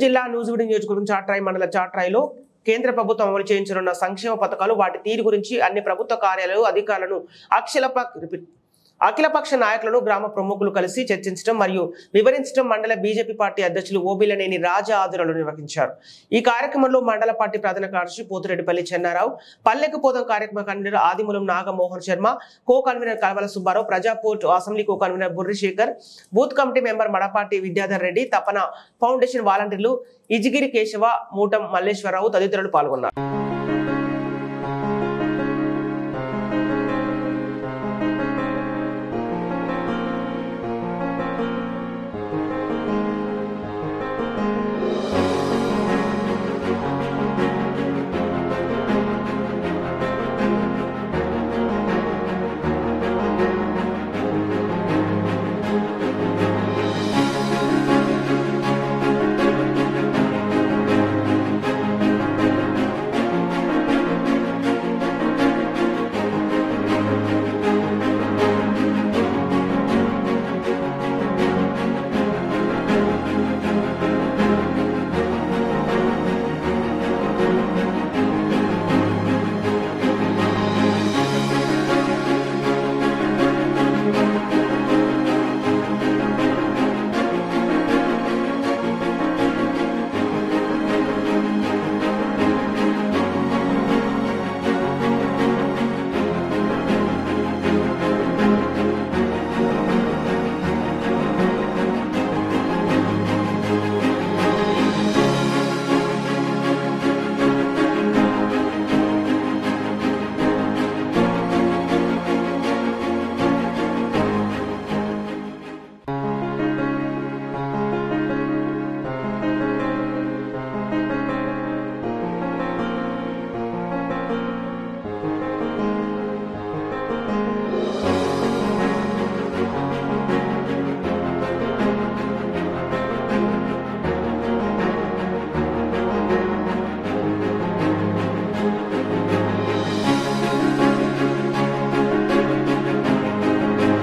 జిల్లా నూజివీడు నియోజకవర్గం చాట్రాయి మండల చాట్రాయిలో కేంద్ర ప్రభుత్వం అమలు చేయించనున్న సంక్షేమ పథకాలు వాటి తీరు గురించి అన్ని ప్రభుత్వ కార్యాలయాలు అధికారులను అక్షలప రిపీట్ అఖిలపక్ష నాయకులను గ్రామ ప్రముఖులు కలిసి చర్చించడం మరియు వివరించడం మండల బీజేపీ పార్టీ అధ్యక్షులు ఓబిలనేని రాజా ఆధ్వర్యంలో నిర్వహించారు ఈ కార్యక్రమంలో మండల పార్టీ ప్రధాన కార్యదర్శి పోతిరెడ్డిపల్లి చెన్నారావు పల్లెకు పోదం కార్యక్రమ convenor Adimulam Nagamohan Sharma co convenor Kalavala Subbarao ప్రజాపోర్ట్ assembly co convenor Burri Sekhar booth committee member Madapati Vidyadhar Reddy Tapana foundation వాలంటీర్లు ఇజిగిరి కేశవ మూటం మల్లేశ్వరరావు తదితరులు పాల్గొన్నారు